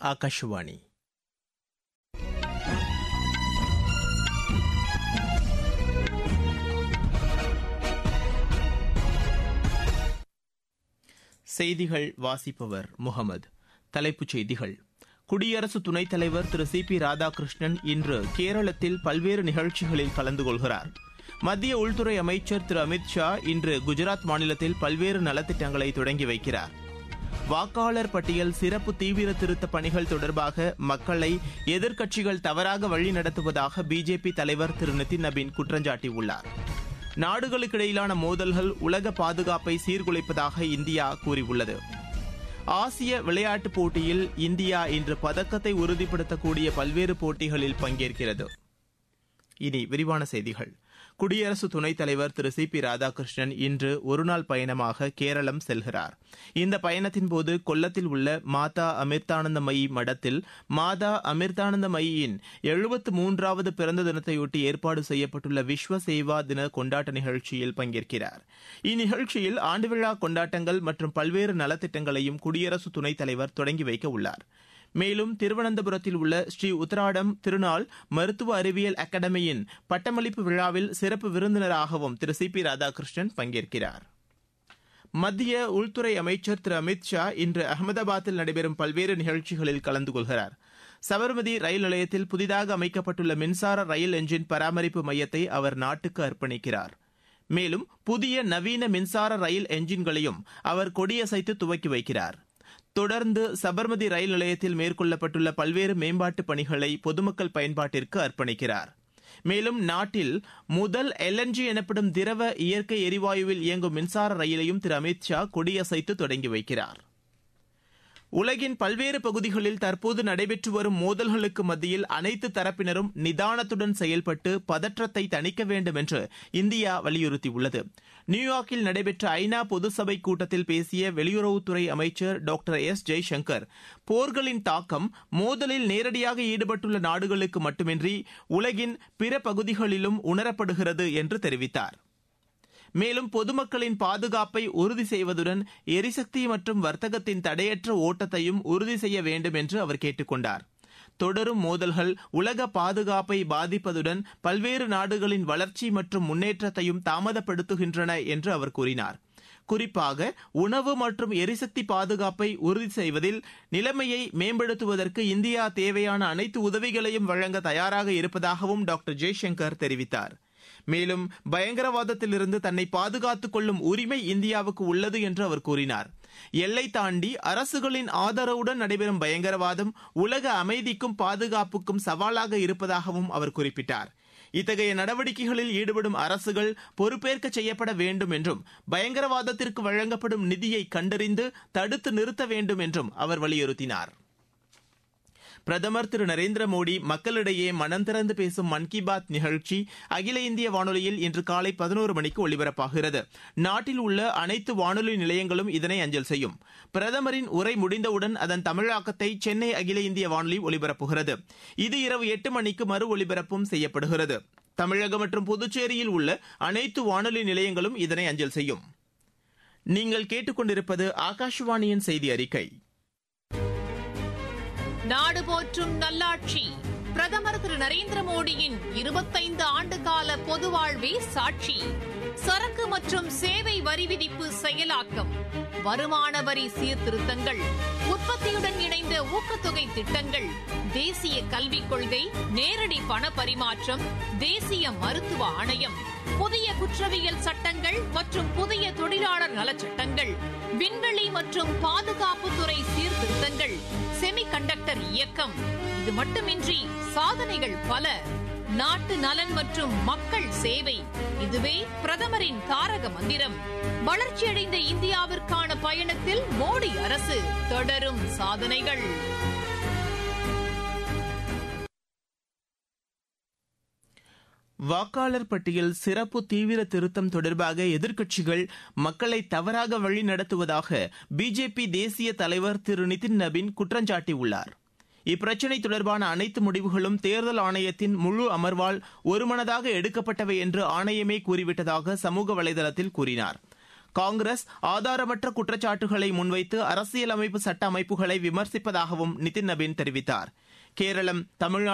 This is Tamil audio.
ஆகாஷவாணி செய்திகள் வாசிப்பவர் முகமது தலைப்புச் செய்திகள் குடியரசு துணைத் தலைவர் திரு சி பி ராதாகிருஷ்ணன் இன்று கேரளத்தில் பல்வேறு நிகழ்ச்சிகளில் கலந்து கொள்கிறார் மத்திய உள்துறை அமைச்சர் திரு அமித் ஷா இன்று குஜராத் மாநிலத்தில் பல்வேறு நலத்திட்டங்களை தொடங்கி வைக்கிறார் வாக்காளர் பட்டியல் சிறப்பு தீவிர திருத்த பணிகள் தொடர்பாக மக்களை எதிர்க்கட்சிகள் தவறாக வழிநடத்துவதாக பிஜேபி தலைவர் திரு நிதின் நபீன் குற்றஞ்சாட்டியுள்ளார் நாடுகளுக்கிடையிலான மோதல்கள் உலக பாதுகாப்பை சீர்குலைப்பதாக இந்தியா கூறியுள்ளது ஆசிய விளையாட்டுப் போட்டியில் இந்தியா இன்று பதக்கத்தை உறுதிப்படுத்தக்கூடிய பல்வேறு போட்டிகளில் பங்கேற்கிறது இனி விரிவான செய்திகள் குடியரசு துணைத் தலைவர் திரு சி பி ராதாகிருஷ்ணன் இன்று ஒருநாள் பயணமாக கேரளம் செல்கிறார் இந்த பயணத்தின்போது கொல்லத்தில் உள்ள மாதா அமிர்தானந்தமயி மடத்தில் மாதா அமிர்தானந்தமயியின் எழுபத்து மூன்றாவது பிறந்த தினத்தையொட்டி ஏற்பாடு செய்யப்பட்டுள்ள விஸ்வ சேவா தின கொண்டாட்ட நிகழ்ச்சியில் பங்கேற்கிறார் இந்நிகழ்ச்சியில் ஆண்டு விழா கொண்டாட்டங்கள் மற்றும் பல்வேறு நலத்திட்டங்களையும் குடியரசு துணைத் தலைவர் தொடங்கி வைக்க உள்ளார் மேலும் திருவனந்தபுரத்தில் உள்ள ஸ்ரீ உத்தராடம் திருநாள் மருத்துவ அறிவியல் அகாடமியின் பட்டமளிப்பு விழாவில் சிறப்பு விருந்தினராகவும் திரு சி பி ராதாகிருஷ்ணன் பங்கேற்கிறார் மத்திய உள்துறை அமைச்சர் திரு அமித் ஷா இன்று அகமதாபாத்தில் நடைபெறும் பல்வேறு நிகழ்ச்சிகளில் கலந்து கொள்கிறார் சபர்மதி ரயில் நிலையத்தில் புதிதாக அமைக்கப்பட்டுள்ள மின்சார ரயில் என்ஜின் பராமரிப்பு மையத்தை அவர் நாட்டுக்கு அர்ப்பணிக்கிறார் மேலும் புதிய நவீன மின்சார ரயில் என்ஜின்களையும் அவர் கொடியசைத்து துவக்கி வைக்கிறார் தொடர்ந்து சபர்மதி ரயில் நிலையத்தில் மேற்கொள்ளப்பட்டுள்ள பல்வேறு மேம்பாட்டு பணிகளை பொதுமக்கள் பயன்பாட்டிற்கு அர்ப்பணிக்கிறார் மேலும் நாட்டில் முதல் எல்என்ஜி எனப்படும் திரவ இயற்கை எரிவாயுவில் இயங்கும் மின்சார ரயிலையும் திரு அமித் ஷா கொடியசைத்து தொடங்கி வைக்கிறார் உலகின் பல்வேறு பகுதிகளில் தற்போது நடைபெற்று வரும் மோதல்களுக்கு மத்தியில் அனைத்து தரப்பினரும் நிதானத்துடன் செயல்பட்டு பதற்றத்தை தணிக்க வேண்டும் என்று இந்தியா வலியுறுத்தியுள்ளது நியூயார்க்கில் நடைபெற்ற ஐநா பொதுசபை கூட்டத்தில் பேசிய வெளியுறவுத்துறை அமைச்சர் டாக்டர் எஸ் ஜெய்சங்கர் போர்களின் தாக்கம் மோதலில் நேரடியாக ஈடுபட்டுள்ள நாடுகளுக்கு மட்டுமின்றி உலகின் பிற பகுதிகளிலும் உணரப்படுகிறது என்று தெரிவித்தார் மேலும் பொதுமக்களின் பாதுகாப்பை உறுதி செய்வதுடன் எரிசக்தி மற்றும் வர்த்தகத்தின் தடையற்ற ஓட்டத்தையும் உறுதி செய்ய வேண்டும் என்று அவர் கேட்டுக் கொண்டார் தொடரும் மோதல்கள் உலக பாதுகாப்பை பாதிப்பதுடன் பல்வேறு நாடுகளின் வளர்ச்சி மற்றும் முன்னேற்றத்தையும் தாமதப்படுத்துகின்றன என்று அவர் கூறினார் குறிப்பாக உணவு மற்றும் எரிசக்தி பாதுகாப்பை உறுதி செய்வதில் நிலைமையை மேம்படுத்துவதற்கு இந்தியா தேவையான அனைத்து உதவிகளையும் வழங்க தயாராக இருப்பதாகவும் டாக்டர் ஜெய்சங்கர் தெரிவித்தார் மேலும் பயங்கரவாதத்திலிருந்து தன்னை பாதுகாத்துக் கொள்ளும் உரிமை இந்தியாவுக்கு உள்ளது என்று அவர் கூறினார் எல்லை தாண்டி அரசுகளின் ஆதரவுடன் நடைபெறும் பயங்கரவாதம் உலக அமைதிக்கும் பாதுகாப்புக்கும் சவாலாக இருப்பதாகவும் அவர் குறிப்பிட்டார் இத்தகைய நடவடிக்கைகளில் ஈடுபடும் அரசுகள் பொறுப்பேற்க செய்யப்பட வேண்டும் என்றும் பயங்கரவாதத்திற்கு வழங்கப்படும் நிதியை கண்டறிந்து தடுத்து நிறுத்த வேண்டும் என்றும் அவர் வலியுறுத்தினார் பிரதமர் திரு நரேந்திர மோடி மக்களிடையே மனம் திறந்து பேசும் மன் கி பாத் நிகழ்ச்சி அகில இந்திய வானொலியில் இன்று காலை பதினோரு மணிக்கு ஒலிபரப்பாகிறது நாட்டில் உள்ள அனைத்து வானொலி நிலையங்களும் இதனை அஞ்சல் செய்யும் பிரதமரின் உரை முடிந்தவுடன் அதன் தமிழாக்கத்தை சென்னை அகில இந்திய வானொலி ஒலிபரப்புகிறது இது இரவு எட்டு மணிக்கு மறு ஒலிபரப்பும் செய்யப்படுகிறது தமிழகம் மற்றும் புதுச்சேரியில் உள்ள அனைத்து வானொலி நிலையங்களும் இதனை அஞ்சல் செய்யும் நீங்கள் கேட்டுக்கொண்டிருப்பது ஆகாஷவாணியின் செய்தி அறிக்கை நாடு போற்றும் நல்லாட்சி பிரதமர் திரு நரேந்திர மோடியின் இருபத்தைந்து ஆண்டு கால பொது வாழ்வே சாட்சி சரக்கு மற்றும் சேவை வரி விதிப்பு செயலாக்கம் வருமான வரி சீர்திருத்தங்கள் உற்பத்தியுடன் இணைந்த ஊக்கத்தொகை திட்டங்கள் தேசிய கல்விக் கொள்கை நேரடி பண பரிமாற்றம் தேசிய மருத்துவ ஆணையம் புதிய குற்றவியல் சட்டங்கள் மற்றும் புதிய தொழிலாளர் நலச்சட்டங்கள் விண்வெளி மற்றும் பாதுகாப்புத்துறை சீர்திருத்தங்கள் செமி கண்டக்டர் இயக்கம் இது மட்டுமின்றி சாதனைகள் பல நாட்டு நலன் மற்றும் மக்கள் சேவை இதுவே பிரதமரின் தாரக மந்திரம் வளர்ச்சியடைந்த இந்தியாவிற்கான பயணத்தில் மோடி அரசு தொடரும் சாதனைகள் வாக்காளர் பட்டியல் சிறப்பு தீவிர திருத்தம் தொடர்பாக எதிர்க்கட்சிகள் மக்களை தவறாக வழிநடத்துவதாக பிஜேபி தேசிய தலைவர் திரு நிதின் நபின் குற்றஞ்சாட்டியுள்ளார் இப்பிரச்சினை தொடர்பான அனைத்து முடிவுகளும் தேர்தல் ஆணையத்தின் முழு அமர்வால் ஒருமனதாக எடுக்கப்பட்டவை என்று ஆணையமே கூறிவிட்டதாக சமூக வலைதளத்தில் கூறினார் காங்கிரஸ் ஆதாரமற்ற குற்றச்சாட்டுகளை முன்வைத்து அரசியலமைப்பு சட்ட அமைப்புகளை விமர்சிப்பதாகவும் நிதின் நபீன் தெரிவித்தார் கேரளம் தமிழ்நாடு